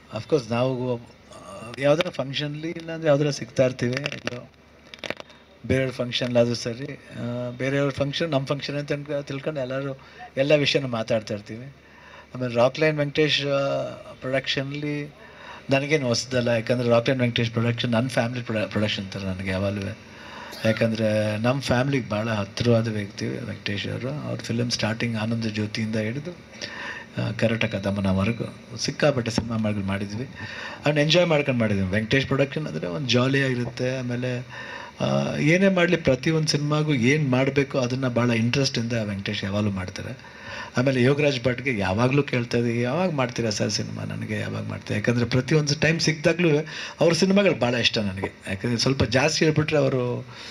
of course ನಾವು ಯಾವ್ದಾರ ಫಂಕ್ಷನ್ಲಿ ಇಲ್ಲಾಂದ್ರೆ ಯಾವ್ದಾರ ಸಿಗ್ತಾ ಇರ್ತೀವಿ ಇದು ಬೇರೆಯವ್ರ ಫಂಕ್ಷನ್ಲಾದ್ರೂ ಸರಿ ಆ, ಬೇರೆಯವ್ರ ಫಂಕ್ಷನ್ ನಮ್ಮ ಫಂಕ್ಷನ್ ಅಂತ ಅನ್ಕ- ತಿಳ್ಕೊಂಡು ಎಲ್ಲರೂ ಎಲ್ಲ ವಿಷಯನ ಮಾತಾಡ್ತಾ ಇರ್ತೀವಿ ಆಮೇಲೆ ರಾಕ್ಲೈನ್ ವೆಂಕಟೇಶ್ ಪ್ರೊಡಕ್ಷನ್ಲಿ ನನಗೇನು ಹೊಸದಲ್ಲ ಯಾಕಂದರೆ ರಾಕ್ಲೈನ್ ವೆಂಕಟೇಶ್ ಪ್ರೊಡಕ್ಷನ್ ನನ್ನ ಫ್ಯಾಮಿಲಿ ಪ್ರೊಡಕ್ಷನ್ ಥರ ನನಗೆ ಯಾವಾಗಲೂ ಯಾಕಂದರೆ ನಮ್ಮ ಫ್ಯಾಮ್ಲಿಗೆ ಭಾಳ ಹತ್ತಿರವಾದ ವ್ಯಕ್ತಿ ವೆಂಕಟೇಶ್ ಅವರು ಅವ್ರ ಫಿಲಮ್ ಸ್ಟಾರ್ಟಿಂಗ್ ಆನಂದ ಜ್ಯೋತಿಯಿಂದ ಹಿಡಿದು ಆ, ಕರ್ನಾಟಕ ದಮನವರೆಗೂ ಸಿಕ್ಕಾಪಟ್ಟೆ ಸಿನಿಮಾಗಳು ಮಾಡಿದ್ವಿ ಅವ್ನು ಎಂಜಾಯ್ ಮಾಡ್ಕೊಂಡು ಮಾಡಿದ್ವಿ ವೆಂಕಟೇಶ್ ಪ್ರೊಡಕ್ಷನ್ ಅಂದರೆ ಒಂದು ಜಾಲಿಯಾಗಿರುತ್ತೆ ಆಮೇಲೆ ಆ, ಏನೇ ಮಾಡಲಿ ಪ್ರತಿಯೊಂದು ಸಿನಿಮಾಗೂ ಏನು ಮಾಡಬೇಕು ಅದನ್ನು ಭಾಳ ಇಂಟ್ರೆಸ್ಟಿಂದ ವೆಂಕಟೇಶ್ ಯಾವಾಗಲೂ ಮಾಡ್ತಾರೆ ಆಮೇಲೆ ಯೋಗರಾಜ್ ಭಟ್ಗೆ ಯಾವಾಗಲೂ ಕೇಳ್ತಾ ಇದ್ದೀವಿ ಯಾವಾಗ ಮಾಡ್ತೀರಾ ಸರ್ ಸಿನಿಮಾ ನನಗೆ ಯಾವಾಗ ಮಾಡ್ತೀರಾ ಯಾಕಂದರೆ ಪ್ರತಿಯೊಂದು ಟೈಮ್ ಸಿಕ್ಕಿದಾಗಲೂ ಅವ್ರ ಸಿನಿಮಾಗಳು ಭಾಳ ಇಷ್ಟ ನನಗೆ ಯಾಕಂದರೆ ಸ್ವಲ್ಪ ಜಾಸ್ತಿ ಹೇಳ್ಬಿಟ್ರೆ ಅವರು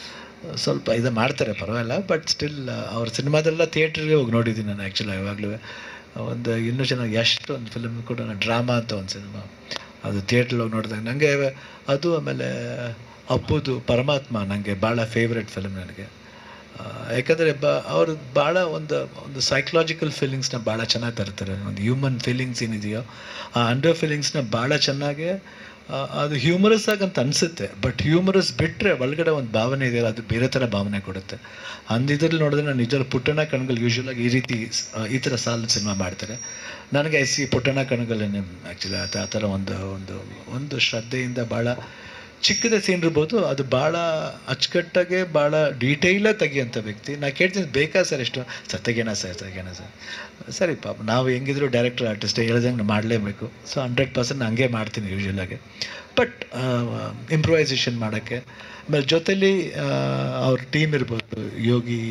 ಸ್ವಲ್ಪ ಇದು ಮಾಡ್ತಾರೆ ಪರವಾಗಿಲ್ಲ ಬಟ್ ಸ್ಟಿಲ್ ಅವ್ರ ಸಿನಿಮಾದೆಲ್ಲ ಥಿಯೇಟ್ರಿಗೆ ಹೋಗಿ ನೋಡಿದ್ದೀನಿ ನಾನು ಆ್ಯಕ್ಚುಲಿ ಯಾವಾಗಲೂ ಒಂದು ಇನ್ನೂ ಚೆನ್ನಾಗಿ ಎಷ್ಟು ಒಂದು ಫಿಲ್ಮ್ ಕೂಡ ಡ್ರಾಮಾ ಅಂತ ಒಂದು ಸಿನಿಮಾ ಅದು ಥಿಯೇಟ್ರಲ್ಲಿ ಹೋಗಿ ನೋಡಿದಾಗ ನನಗೆ ಅದು ಆಮೇಲೆ ಅಪ್ಪುದು ಪರಮಾತ್ಮ ನನಗೆ ಭಾಳ ಫೇವ್ರೆಟ್ ಫಿಲ್ಮ್ ನನಗೆ ಆ, ಯಾಕಂದರೆ ಬ ಅವರು ಭಾಳ ಒಂದು ಒಂದು ಸೈಕಲಾಜಿಕಲ್ ಫೀಲಿಂಗ್ಸ್ನ ಭಾಳ ಚೆನ್ನಾಗಿ ತರ್ತಾರೆ ಒಂದು ಹ್ಯೂಮನ್ ಫೀಲಿಂಗ್ಸ್ ಏನಿದೆಯೋ ಆ ಅಂಡರ್ ಫೀಲಿಂಗ್ಸ್ನ ಭಾಳ ಚೆನ್ನಾಗಿ ಆ, ಅದು ಹ್ಯೂಮರಸ್ ಆಗಿ ಅಂತ ಅನಿಸುತ್ತೆ ಬಟ್ ಹ್ಯೂಮರಸ್ ಬಿಟ್ಟರೆ ಒಳಗಡೆ ಒಂದು ಭಾವನೆ ಇದೆಯಲ್ಲ ಅದು ಬೇರೆ ಥರ ಭಾವನೆ ಕೊಡುತ್ತೆ ಅಂದಿದ್ರಲ್ಲಿ ನೋಡಿದ್ರೆ ನಾನು ನಿಜವಾಗ್ಲೂ ಪುಟ್ಟಣ ಕಣ್ಗಳು ಯೂಶ್ವಲಾಗಿ ಈ ರೀತಿ ಸ್- ಆ, ಈ ಥರ ಸಾಲು ಸಿನಿಮಾ ಮಾಡ್ತಾರೆ ನನಗೆ ಐ ಸಿ ಪುಟ್ಟಣ ಕಣ್ಗಳೇನೆ ಆ್ಯಕ್ಚುಲಿ ಆ ಥರ ಒಂದು ಒಂದು ಒಂದು ಶ್ರದ್ಧೆಯಿಂದ ಭಾಳ ಚಿಕ್ಕದೇ ಸೀನ್ ಇರ್ಬೋದು ಅದು ಭಾಳ ಅಚ್ಚುಕಟ್ಟಾಗೆ ಭಾಳ ಡೀಟೇಲಾಗಿ ತೆಗಿಯೋಂಥ ವ್ಯಕ್ತಿ ನಾ ಕೇಳ್ತೀನಿ ಬೇಕಾ ಸರ್ ಎಷ್ಟು ಸರ್ ತೆಗೆಯೋಣ ಸರ್ ತೆಗೆಯೋಣ ಸರ್ ಸರಿ ಪಾಪ ನಾವು ಹೆಂಗಿದ್ರು ಡೈರೆಕ್ಟರ್ ಆರ್ಟಿಸ್ಟ್ ಹೇಳ್ದಂಗೆ ಮಾಡಲೇಬೇಕು ಸೊ ಹಂಡ್ರೆಡ್ ಪರ್ಸೆಂಟ್ ಹಂಗೆ ಮಾಡ್ತೀನಿ ಯೂಶ್ವಲಾಗಿ ಬಟ್ ಇಂಪ್ರೂವೈಸೇಷನ್ ಮಾಡೋಕ್ಕೆ ಆಮೇಲೆ ಜೊತೆಲಿ ಆ, ಅವ್ರ ಟೀಮ್ ಇರ್ಬೋದು ಯೋಗಿ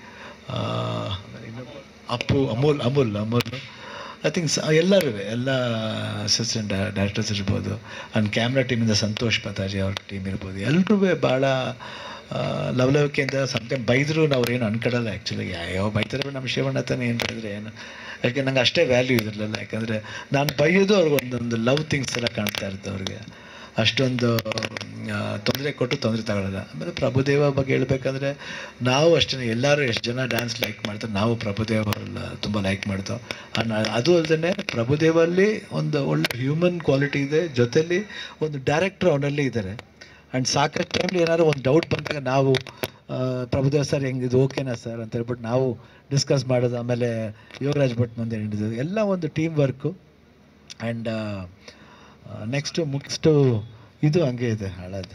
ಆ, ಆಮೇಲೆ ಇನ್ನೊಬ್ಬ ಅಪ್ಪು ಅಮೂಲ್ ಅಮೂಲ್ ಅಮೂಲ್ ಐ ಥಿಂಕ್ ಎಲ್ಲರೂ ಎಲ್ಲ ಅಸಿಸ್ಟೆಂಟ್ ಡೈರೆಕ್ಟರ್ಸ್ ಇರ್ಬೋದು ಆ್ಯಂಡ್ ಕ್ಯಾಮ್ರಾ ಟೀಮಿಂದ ಸಂತೋಷ್ ಪತಾಜಿ ಅವ್ರ ಟೀಮ್ ಇರ್ಬೋದು ಎಲ್ಲರೂ ಭಾಳ ಲವಲವಿಕೆಯಿಂದ ಸಮ್ಟೈಮ್ ಬೈದರೂ ನಾವು ಏನು ಅನ್ಕೊಳ್ಳಲ್ಲ ಆ್ಯಕ್ಚುಲಿ ಯಾವ ಬೈತಾರೆ ನಮ್ಮ ಶಿವಣ್ಣ ತಾನೇ ಏನು ಬೈದ್ರೆ ಏನು ಯಾಕೆ ನಂಗೆ ಅಷ್ಟೇ ವ್ಯಾಲ್ಯೂ ಇದ್ರಲ್ಲ ಯಾಕಂದರೆ ನಾನು ಬೈಯೋದು ಅವ್ರಿಗೆ ಒಂದೊಂದು ಲವ್ ಥಿಂಗ್ಸ್ ಎಲ್ಲ ಕಾಣ್ತಾ ಇರುತ್ತೆ ಅವ್ರಿಗೆ ಅಷ್ಟೊಂದು ತೊಂದರೆ ಕೊಟ್ಟು ತೊಂದರೆ ತಗೊಳ್ಳಲ್ಲ ಆಮೇಲೆ ಪ್ರಭುದೇವ ಬಗ್ಗೆ ಹೇಳ್ಬೇಕಂದ್ರೆ ನಾವು ಅಷ್ಟೇ ಎಲ್ಲರೂ ಎಷ್ಟು ಜನ ಡ್ಯಾನ್ಸ್ ಲೈಕ್ ಮಾಡ್ತಾರೆ ನಾವು ಪ್ರಭುದೇವ ಅವರೆಲ್ಲ ತುಂಬ ಲೈಕ್ ಮಾಡ್ತಾವೆ ಅನ್ನ- ಅದು ಅಲ್ಲದೆ ಪ್ರಭುದೇವಲ್ಲಿ ಒಂದು ಒಳ್ಳೆ ಹ್ಯೂಮನ್ ಕ್ವಾಲಿಟಿ ಇದೆ ಜೊತೆಲಿ ಒಂದು ಡೈರೆಕ್ಟರ್ ಅವನಲ್ಲಿ ಇದ್ದಾರೆ ಆ್ಯಂಡ್ ಸಾಕಷ್ಟು ಟೈಮ್ಲಿ ಏನಾದ್ರು ಒಂದು ಡೌಟ್ ಬಂದಾಗ ನಾವು ಆ, ಪ್ರಭುದೇವ್ ಸರ್ ಹೆಂಗೆ ಇದು ಓಕೆನಾ ಸರ್ ಅಂತ ಹೇಳ್ಬಿಟ್ಟು ನಾವು ಡಿಸ್ಕಸ್ ಮಾಡೋದು ಆಮೇಲೆ ಯೋಗರಾಜ್ ಭಟ್ ಮುಂದೆ ಹಿಡಿದು ಎಲ್ಲ ಒಂದು ಟೀಮ್ ವರ್ಕು ಆ್ಯಂಡ್ ನೆಕ್ಸ್ಟು ಮುಗಿಸ್ಟು ಇದು ಹಂಗೆ ಇದೆ ಹಾಳಾದ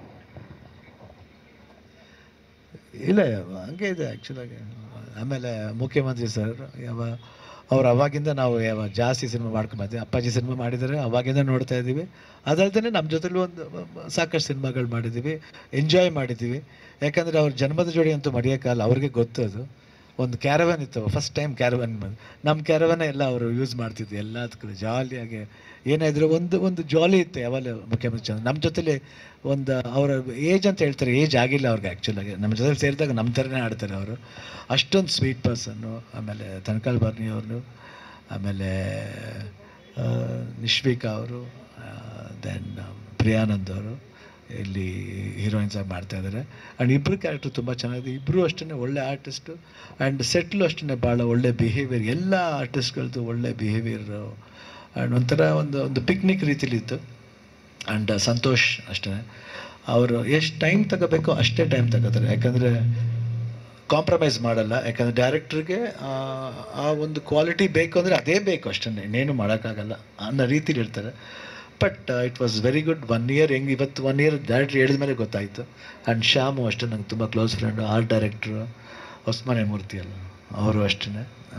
ಇಲ್ಲ ಹಂಗೆ ಇದೆ ಆ್ಯಕ್ಚುಲಾಗಿ ಆಮೇಲೆ ಮುಖ್ಯಮಂತ್ರಿ ಸರ್ ಯಾವ ಅವ್ರು ಅವಾಗಿಂದ ನಾವು ಯಾವ ಜಾಸ್ತಿ ಸಿನಿಮಾ ಮಾಡ್ಕೊಂಬರ್ತೀವಿ ಅಪ್ಪಾಜಿ ಸಿನಿಮಾ ಮಾಡಿದ್ದಾರೆ ಅವಾಗಿಂದ ನೋಡ್ತಾ ಇದ್ದೀವಿ ಅದಲ್ಲದೆ ನಮ್ಮ ಜೊತೆಲೂ ಒಂದು ಸಾಕಷ್ಟು ಸಿನಿಮಾಗಳು ಮಾಡಿದ್ದೀವಿ ಎಂಜಾಯ್ ಮಾಡಿದ್ದೀವಿ ಯಾಕಂದರೆ ಅವ್ರ ಜನ್ಮದ ಜೋಡಿ ಅಂತೂ ಮರೆಯೋಕ್ಕಲ್ಲ ಅವ್ರಿಗೆ ಗೊತ್ತು ಅದು ಒಂದು ಕ್ಯಾರವನ್ ಇತ್ತು ಫಸ್ಟ್ ಟೈಮ್ ಕ್ಯಾರವನ್ ಬಂದು ನಮ್ಮ ಕ್ಯಾರವನ್ನ ಎಲ್ಲ ಅವರು ಯೂಸ್ ಮಾಡ್ತಿದ್ವಿ ಎಲ್ಲದಕ್ಕೂ ಜಾಲಿಯಾಗಿ ಏನಾದರೂ ಒಂದು ಒಂದು ಜಾಲಿ ಇತ್ತು ಯಾವಾಗ ಮುಖ್ಯಮಂತ್ರಿ ಚಂದ್ರ ನಮ್ಮ ಜೊತೆಲಿ ಒಂದು ಅವರ ಏಜ್ ಅಂತ ಹೇಳ್ತಾರೆ ಏಜ್ ಆಗಿಲ್ಲ ಅವ್ರಿಗೆ ಆ್ಯಕ್ಚುಲಾಗಿ ನಮ್ಮ ಜೊತೆ ಸೇರಿದಾಗ ನಮ್ಮ ಥರನೇ ಆಡ್ತಾರೆ ಅವರು ಅಷ್ಟೊಂದು ಸ್ವೀಟ್ ಪರ್ಸನ್ನು ಆಮೇಲೆ ತನಕಾಲ್ ಬರ್ನಿ ಅವರು ಆಮೇಲೆ ಆ, ನಿಶ್ವಿಕಾ ಅವರು ದೆನ್ ಪ್ರಿಯಾನಂದ್ ಅವರು ಇಲ್ಲಿ ಹೀರೋಯಿನ್ಸ್ ಆಗಿ ಮಾಡ್ತಾ ಇದ್ದಾರೆ ಆ್ಯಂಡ್ ಇಬ್ಬರು ಕ್ಯಾರೆಕ್ಟರ್ ತುಂಬ ಚೆನ್ನಾಗಿದೆ ಇಬ್ಬರು ಅಷ್ಟೇ ಒಳ್ಳೆ ಆರ್ಟಿಸ್ಟು ಆ್ಯಂಡ್ ಸೆಟ್ಲು ಅಷ್ಟೇ ಭಾಳ ಒಳ್ಳೆ ಬಿಹೇವಿಯರ್ ಎಲ್ಲ ಆರ್ಟಿಸ್ಟ್ಗಳದ್ದು ಒಳ್ಳೆ ಬಿಹೇವಿಯರು ಆ್ಯಂಡ್ ಒಂಥರ ಒಂದು ಒಂದು ಪಿಕ್ನಿಕ್ ರೀತಿಲಿತ್ತು ಆ್ಯಂಡ್ ಸಂತೋಷ್ ಅಷ್ಟೇ ಅವರು ಎಷ್ಟು ಟೈಮ್ ತಗೋಬೇಕೋ ಅಷ್ಟೇ ಟೈಮ್ ತಗೋತಾರೆ ಯಾಕಂದರೆ ಕಾಂಪ್ರಮೈಸ್ ಮಾಡಲ್ಲ ಯಾಕಂದರೆ ಡೈರೆಕ್ಟ್ರಿಗೆ ಆ ಒಂದು ಕ್ವಾಲಿಟಿ ಬೇಕು ಅಂದರೆ ಅದೇ ಬೇಕು ಅಷ್ಟೇ ಇನ್ನೇನು ಮಾಡೋಕ್ಕಾಗಲ್ಲ ಅನ್ನೋ ರೀತಿಲಿ ಇರ್ತಾರೆ but it was very good one year ಹೆಂಗೆ ಇವತ್ತು ಒನ್ ಇಯರ್ ಡೈರೆಕ್ಟ್ರ್ ಹೇಳಿದ ಮೇಲೆ ಗೊತ್ತಾಯಿತು ಆ್ಯಂಡ್ ಶ್ಯಾಮು ಅಷ್ಟೇ ನಂಗೆ ತುಂಬ close friend art director Hosmane Murthy ಅಲ್ಲ ಅವರು ಅಷ್ಟೇ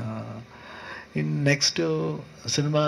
ಇನ್ನು next cinema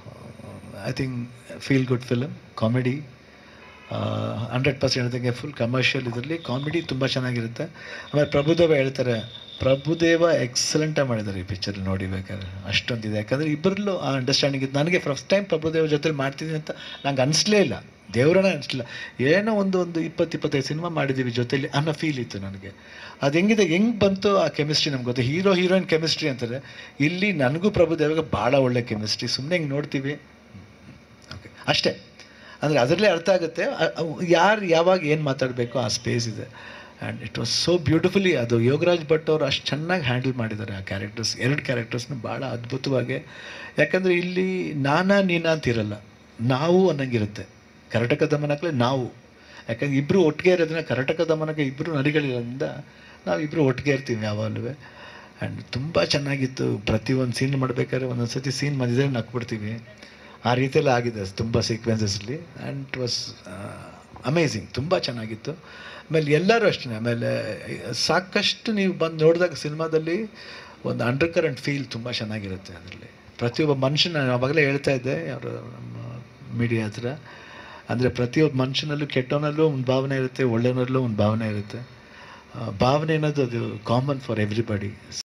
I think feel good film comedy hundred percent ಹೇಳ್ದಂಗೆ ಫುಲ್ ಕಮರ್ಷಿಯಲ್ ಇದರಲ್ಲಿ ಕಾಮಿಡಿ ತುಂಬ ಚೆನ್ನಾಗಿರುತ್ತೆ ಆಮೇಲೆ ಪ್ರಭುದೇವ ಹೇಳ್ತಾರೆ ಪ್ರಭುದೇವ ಎಕ್ಸಲೆಂಟಾಗಿ ಮಾಡಿದ್ದಾರೆ ಈ ಪಿಕ್ಚರ್ ನೋಡಿ ಬೇಕಾದ್ರೆ ಅಷ್ಟೊಂದಿದೆ ಯಾಕಂದರೆ ಇಬ್ಬರಲ್ಲೂ ಆ ಅಂಡರ್ಸ್ಟ್ಯಾಂಡಿಂಗ್ ಇತ್ತು ನನಗೆ ಫಸ್ಟ್ ಟೈಮ್ ಪ್ರಭುದೇವ ಜೊತೆ ಮಾಡ್ತಿದ್ದೀನಿ ಅಂತ ನಂಗೆ ಅನಿಸ್ಲೇ ಇಲ್ಲ ದೇವರನ್ನ ಅನಿಸ್ಲಿಲ್ಲ ಏನೋ ಒಂದು ಒಂದು ಇಪ್ಪತ್ತು ಇಪ್ಪತ್ತೈದು ಸಿನಿಮಾ ಮಾಡಿದ್ದೀವಿ ಜೊತೆಲಿ ಅನ್ನೋ ಫೀಲ್ ಇತ್ತು ನನಗೆ ಅದು ಹೆಂಗಿದೆ ಹೆಂಗೆ ಬಂತು ಆ ಕೆಮಿಸ್ಟ್ರಿ ನಮ್ಗೆ ಗೊತ್ತು ಹೀರೋ ಹೀರೋಯಿನ್ ಕೆಮಿಸ್ಟ್ರಿ ಅಂತಾರೆ ಇಲ್ಲಿ ನನಗೂ ಪ್ರಭುದೇವಗೆ ಭಾಳ ಒಳ್ಳೆ ಕೆಮಿಸ್ಟ್ರಿ ಸುಮ್ಮನೆ ಹಿಂಗೆ ನೋಡ್ತೀವಿ ಓಕೆ ಅಷ್ಟೇ ಅಂದರೆ ಅದರಲ್ಲೇ ಅರ್ಥ ಆಗುತ್ತೆ ಯಾರು ಯಾವಾಗ ಏನು ಮಾತಾಡಬೇಕು ಆ ಸ್ಪೇಸ್ ಇದೆ and it was so beautifully ಅದು ಯೋಗರಾಜ್ ಭಟ್ ಅವರು ಅಷ್ಟು ಚೆನ್ನಾಗಿ ಹ್ಯಾಂಡಲ್ ಮಾಡಿದ್ದಾರೆ ಆ ಕ್ಯಾರೆಕ್ಟರ್ಸ್ ಎರಡು ಕ್ಯಾರೆಕ್ಟರ್ಸ್ನ ಭಾಳ ಅದ್ಭುತವಾಗಿ ಯಾಕಂದರೆ ಇಲ್ಲಿ ನಾನಾ ನೀನಾ ಅಂತ ಇರಲ್ಲ ನಾವು ಅನ್ನಂಗಿರುತ್ತೆ ಕರ್ನಾಟಕ ದಮನಕ್ಕಲೇ ನಾವು ಯಾಕಂದ್ರೆ ಇಬ್ಬರು ಒಟ್ಟಿಗೆ ಇರೋದ್ರಿಂದ ಕರ್ನಾಟಕ ದಮನಕ್ಕೆ ಇಬ್ಬರು ನರಿಗಳಿರೋದ್ರಿಂದ ನಾವು ಇಬ್ಬರು ಒಟ್ಟಿಗೆ ಇರ್ತೀವಿ ಯಾವಾಗಲೂ ಆ್ಯಂಡ್ ತುಂಬ ಚೆನ್ನಾಗಿತ್ತು ಪ್ರತಿಯೊಂದು ಸೀನ್ ಮಾಡಬೇಕಾದ್ರೆ ಒಂದೊಂದು ಸತಿ ಸೀನ್ ಮಧ್ಯದಲ್ಲಿ ನಕ್ಬಿಡ್ತೀವಿ ಆ ರೀತಿಯಲ್ಲಿ ಆಗಿದೆ ತುಂಬ ಸೀಕ್ವೆನ್ಸಸ್ಲಿ ಆ್ಯಂಡ್ ಇಟ್ ವಾಸ್ ಅಮೇಝಿಂಗ್ ತುಂಬ ಚೆನ್ನಾಗಿತ್ತು ಆಮೇಲೆ ಎಲ್ಲರೂ ಅಷ್ಟೇ ಆಮೇಲೆ ಸಾಕಷ್ಟು ನೀವು ಬಂದು ನೋಡಿದಾಗ ಸಿನಿಮಾದಲ್ಲಿ ಒಂದು ಅಂಡರ್ ಕರೆಂಟ್ ಫೀಲ್ ತುಂಬ ಚೆನ್ನಾಗಿರುತ್ತೆ ಅದರಲ್ಲಿ ಪ್ರತಿಯೊಬ್ಬ ಮನುಷ್ಯನ ನಾನು ಆವಾಗಲೇ ಹೇಳ್ತಾ ಇದ್ದೆ ಯಾರು ನಮ್ಮ ಮೀಡಿಯಾ ಹತ್ರ ಅಂದರೆ ಪ್ರತಿಯೊಬ್ಬ ಮನುಷ್ಯನಲ್ಲೂ ಕೆಟ್ಟವನಲ್ಲೂ ಒಂದು ಭಾವನೆ ಇರುತ್ತೆ ಒಳ್ಳೆಯವನಲ್ಲೂ ಒಂದು ಭಾವನೆ ಇರುತ್ತೆ ಆ, ಭಾವನೆ ಅನ್ನೋದು ಅದು ಕಾಮನ್ ಫಾರ್ ಎವ್ರಿಬಡಿ